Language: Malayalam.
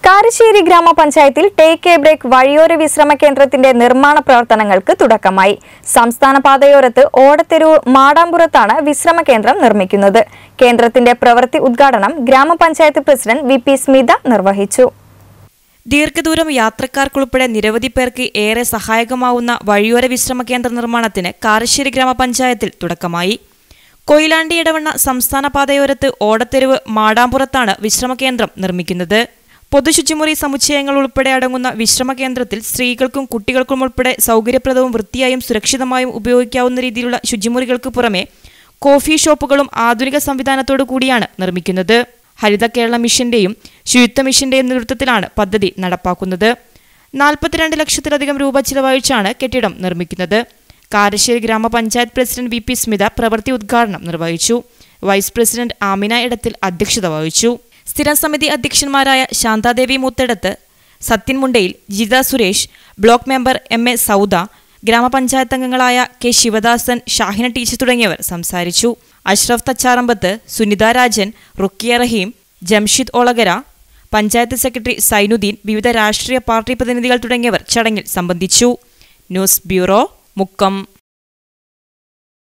കാരശ്ശേരി ഗ്രാമപഞ്ചായത്തിൽ ടേക്ക് എ ബ്രേക്ക് വഴിയോര വിശ്രമ കേന്ദ്രത്തിന്റെ നിർമ്മാണ പ്രവർത്തനങ്ങൾക്ക് തുടക്കമായി സംസ്ഥാന പാതയോരത്ത് ഓടത്തെരുവ് മാടാമ്പുറത്താണ് വിശ്രമ കേന്ദ്രം നിർമ്മിക്കുന്നത് കേന്ദ്രത്തിന്റെ പ്രവൃത്തി ഉദ്ഘാടനം ഗ്രാമപഞ്ചായത്ത് പ്രസിഡന്റ് വി പി സ്മിത നിർവഹിച്ചു ദീർഘദൂരം യാത്രക്കാർക്കുൾപ്പെടെ നിരവധി പേർക്ക് ഏറെ സഹായകമാവുന്ന വഴിയോര വിശ്രമ കേന്ദ്ര നിർമ്മാണത്തിന് കാരശ്ശേരി ഗ്രാമപഞ്ചായത്തിൽ തുടക്കമായി കൊയിലാണ്ടി ഇടവണ്ണ സംസ്ഥാന പാതയോരത്ത് ഓടത്തെരുവ് മാടാമ്പുറത്താണ് വിശ്രമ കേന്ദ്രം നിർമ്മിക്കുന്നത് പൊതുശുചിമുറി സമുച്ചയങ്ങൾ ഉൾപ്പെടെ അടങ്ങുന്ന വിശ്രമ കേന്ദ്രത്തിൽ സ്ത്രീകൾക്കും കുട്ടികൾക്കും ഉൾപ്പെടെ സൗകര്യപ്രദവും വൃത്തിയായും സുരക്ഷിതമായും ഉപയോഗിക്കാവുന്ന രീതിയിലുള്ള ശുചിമുറികൾക്ക് പുറമെ കോഫി ഷോപ്പുകളും ആധുനിക സംവിധാനത്തോടു കൂടിയാണ് നിർമ്മിക്കുന്നത് ഹരിത കേരള മിഷന്റെയും ശുചിത്വ മിഷന്റെയും നേതൃത്വത്തിലാണ് പദ്ധതി നടപ്പാക്കുന്നത് നാൽപ്പത്തിരണ്ട് ലക്ഷത്തിലധികം രൂപ ചിലവഴിച്ചാണ് കെട്ടിടം നിർമ്മിക്കുന്നത് കാരശ്ശേരി ഗ്രാമപഞ്ചായത്ത് പ്രസിഡന്റ് വി പി സ്മിത പ്രവൃത്തി ഉദ്ഘാടനം നിർവഹിച്ചു വൈസ് പ്രസിഡന്റ് ആമിന ഇടത്തിൽ അധ്യക്ഷത വഹിച്ചു സ്ഥിരം സമിതി അധ്യക്ഷന്മാരായ Shanthadevi Moothedath Sathyan Mundayil Jitha Suresh block member M A Soudha ഗ്രാമപഞ്ചായത്ത് അംഗങ്ങളായ കെ ശിവദാസൻ ഷാഹിന ടീച്ചർ തുടങ്ങിയവർ സംസാരിച്ചു അഷ്റഫ് തച്ചാറമ്പത്ത് സുനിത രാജൻ റുക്കിയ റഹീം ജംഷിദ് ഒളകര പഞ്ചായത്ത് സെക്രട്ടറി സൈനുദ്ദീൻ വിവിധ രാഷ്ട്രീയ പാർട്ടി പ്രതിനിധികൾ തുടങ്ങിയവർ ചടങ്ങിൽ സംബന്ധിച്ചു ന്യൂസ് ബ്യൂറോ മുക്കം